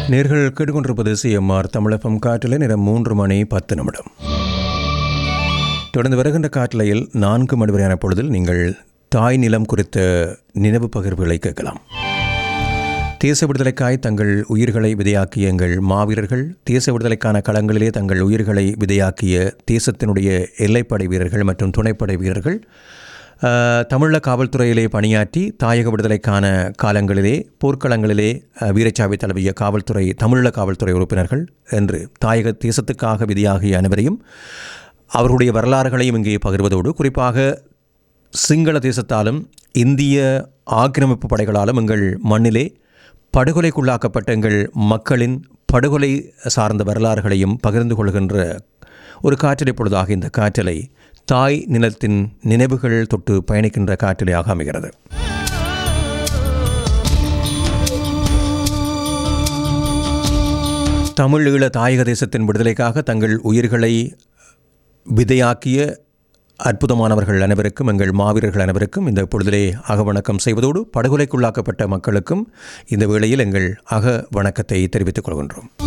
நேர்கள் கேட்டுக்கொண்டிருப்பது சிஎம்ஆர் தமிழகம் காற்றில் நேரம் மூன்று மணி பத்து நிமிடம் தொடர்ந்து வருகின்ற காற்றலையில் நான்கு மணி வரையான பொழுதில் நீங்கள் தாய் நிலம் குறித்த நினைவு பகிர்வுகளை கேட்கலாம் தேச விடுதலைக்காய் தங்கள் உயிர்களை விதையாக்கிய எங்கள் மாவீரர்கள் தேச விடுதலைக்கான களங்களிலே தங்கள் உயிர்களை விதையாக்கிய தேசத்தினுடைய எல்லைப்படை வீரர்கள் மற்றும் துணைப்படை வீரர்கள் அஹ், தமிழக காவல்துறையிலே பணியாற்றி தாயக விடுதலைக்கான காலங்களிலே போர்க்களங்களிலே அஹ், வீரச்சாவை தழுவிய காவல்துறை தமிழக காவல்துறை உறுப்பினர்கள் என்று தாயக தேசத்துக்காக விதியாகிய அனைவரையும் அவர்களுடைய வரலாறுகளையும் இங்கே பகிர்வதோடு குறிப்பாக சிங்கள தேசத்தாலும் இந்திய ஆக்கிரமிப்பு படைகளாலும் எங்கள் மண்ணிலே படுகொலைக்குள்ளாக்கப்பட்ட எங்கள் மக்களின் படுகொலை சார்ந்த வரலாறுகளையும் பகிர்ந்து கொள்கின்ற ஒரு காற்றலை பொழுதாக இந்த காற்றலை தாய் நிலத்தின் நினைவுகள் தொட்டு பயணிக்கின்ற காற்றலையாக அமைகிறது தமிழ் ஈழ தாயக தேசத்தின் விடுதலைக்காக தங்கள் உயிர்களை விதையாக்கிய அற்புதமானவர்கள் அனைவருக்கும் எங்கள் மாவீரர்கள் அனைவருக்கும் இந்த பொழுதிலே அக வணக்கம் செய்வதோடு படுகொலைக்குள்ளாக்கப்பட்ட மக்களுக்கும் இந்த வேளையில் எங்கள் அக வணக்கத்தை தெரிவித்துக் கொள்கின்றோம்